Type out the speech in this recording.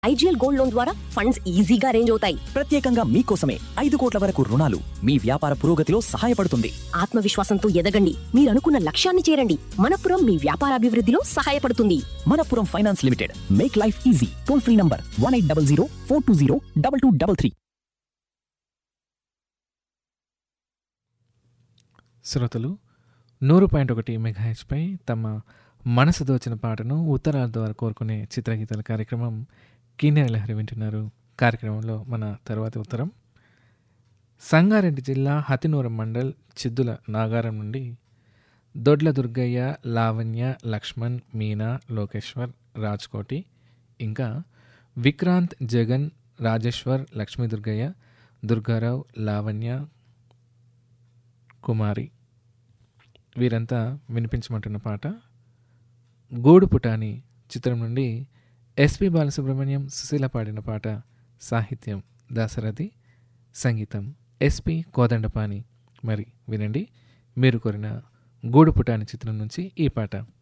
IGL gold loan ద్వారా funds ఈజీగా arrange అవుతాయి ప్రత్యేకంగా మీకోసమే ఐదు కోట్ల వరకు రుణాలు మీ వ్యాపార పురోగతిలో సహాయపడుతుంది ఆత్మవిశ్వాసంతో ఎదగండి మీరు అనుకున్న లక్ష్యాన్ని చేరండి మనపురం మీ వ్యాపారాభివృద్ధిలో సహాయపడుతుంది Manappuram finance limited make life easy toll free number one eight double zero four two zero double two double three శ్రోతలు నూరు పాయింట్ ఒకటి మెగాహెచ్పై తమ మనసు దోచిన పాటను ఉత్తరాల ద్వారా కోరుకునే చిత్రగీతాల కార్యక్రమం కిన్నెర లహరి వింటున్నారు కార్యక్రమంలో మన తర్వాతి ఉత్తరం సంగారెడ్డి జిల్లా హతినూరం మండల్ చిద్దుల నాగారం నుండి దొడ్ల దుర్గయ్య లావణ్య లక్ష్మణ్ మీనా లోకేశ్వర్ రాజ్కోటి ఇంకా విక్రాంత్ జగన్ రాజేశ్వర్ లక్ష్మీ దుర్గయ్య దుర్గారావు లావణ్య కుమారి వీరంతా వినిపించమంటున్న పాట గూడు పుటాని చిత్రం నుండి ఎస్పి బాలసుబ్రహ్మణ్యం సుశీల పాడిన పాట సాహిత్యం దాసరథి సంగీతం ఎస్పి కోదండపాని మరి వినండి మీరు కోరిన గూడు పుటాని చిత్రం నుంచి ఈ పాట